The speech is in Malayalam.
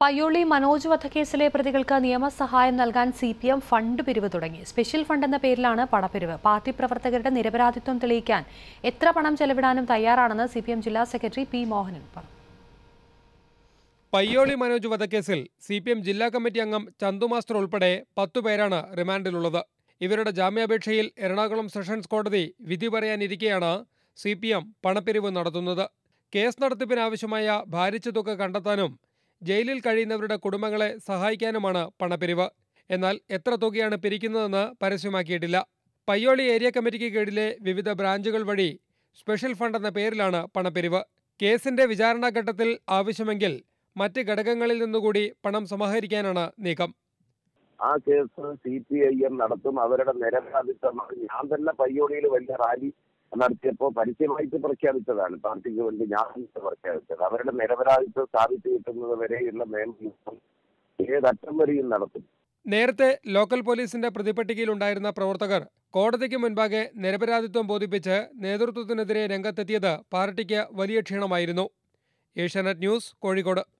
പയ്യോളി മനോജ് വധക്കേസിലെ പ്രതികൾക്ക് നിയമസഹായം നൽകാൻ സി പി എം ഫണ്ട് പിരിവ് തുടങ്ങി സ്പെഷ്യൽ ഫണ്ട് എന്ന പേരിലാണ് പണപ്പിരിവ് പാർട്ടി പ്രവർത്തകരുടെ നിരപരാധിത്വം തെളിയിക്കാൻ എത്ര പണം ചെലവിടാനും തയ്യാറാണെന്ന് സി പി എം ജില്ലാ സെക്രട്ടറി പി മോഹനൻ പറഞ്ഞു പയ്യോളി മനോജ് വധക്കേസിൽ സി പി എം ജില്ലാ കമ്മിറ്റി അംഗം ചന്തു മാസ്റ്റർ ഉൾപ്പെടെ പത്തു പേരാണ് റിമാൻഡിലുള്ളത് ഇവരുടെ ജാമ്യാപേക്ഷയിൽ എറണാകുളം സെഷൻസ് കോടതി വിധി പറയാനിരിക്കെയാണ് സി പി എം പണപ്പിരിവ് നടത്തുന്നത് കേസ് നടത്തിപ്പിനാവശ്യമായ ഭാരിച്ച തുക കണ്ടെത്താനും ജയിലിൽ കഴിയുന്നവരുടെ കുടുംബങ്ങളെ സഹായിക്കാനുമാണ് പണപ്പിരിവ് എന്നാൽ എത്ര തുകയാണ് പിരിക്കുന്നതെന്ന് പരസ്യമാക്കിയിട്ടില്ല പയ്യോളി ഏരിയ കമ്മിറ്റിക്ക് കീഴിലെ വിവിധ ബ്രാഞ്ചുകൾ വഴി സ്പെഷ്യൽ ഫണ്ട് എന്ന പേരിലാണ് പണപ്പിരിവ് കേസിന്റെ വിചാരണാഘട്ടത്തിൽ ആവശ്യമെങ്കിൽ മറ്റ് ഘടകങ്ങളിൽ നിന്നുകൂടി പണം സമാഹരിക്കാനാണ് നീക്കം ആ case C P I M നടത്തും അവരുടെ നിരപരാധിത്വമാണ് ഞാൻ തന്നെ പയ്യോളിയിൽ വലിയ റാലി നടത്തിയപ്പോൾ പരസ്യമായിട്ട് പ്രഖ്യാപിച്ചതാണ് പാർട്ടിക്ക് വേണ്ടി ഞാൻ പ്രഖ്യാപിച്ചത് അവരുടെ നിരപരാധിത്വം സ്ഥാപിച്ചു കിട്ടുന്നത് വരെയുള്ള നിയമം ഏതറ്റം വരെയും നടത്തും നേരത്തെ ലോക്കൽ പോലീസിന്റെ പ്രതിപട്ടികയിലുണ്ടായിരുന്ന പ്രവർത്തകർ കോടതിക്ക് മുൻപാകെ നിരപരാധിത്വം ബോധിപ്പിച്ച് നേതൃത്വത്തിനെതിരെ രംഗത്തെത്തിയത് പാർട്ടിക്ക് വലിയ ക്ഷീണമായിരുന്നു ഏഷ്യാനെറ്റ് ന്യൂസ് കോഴിക്കോട്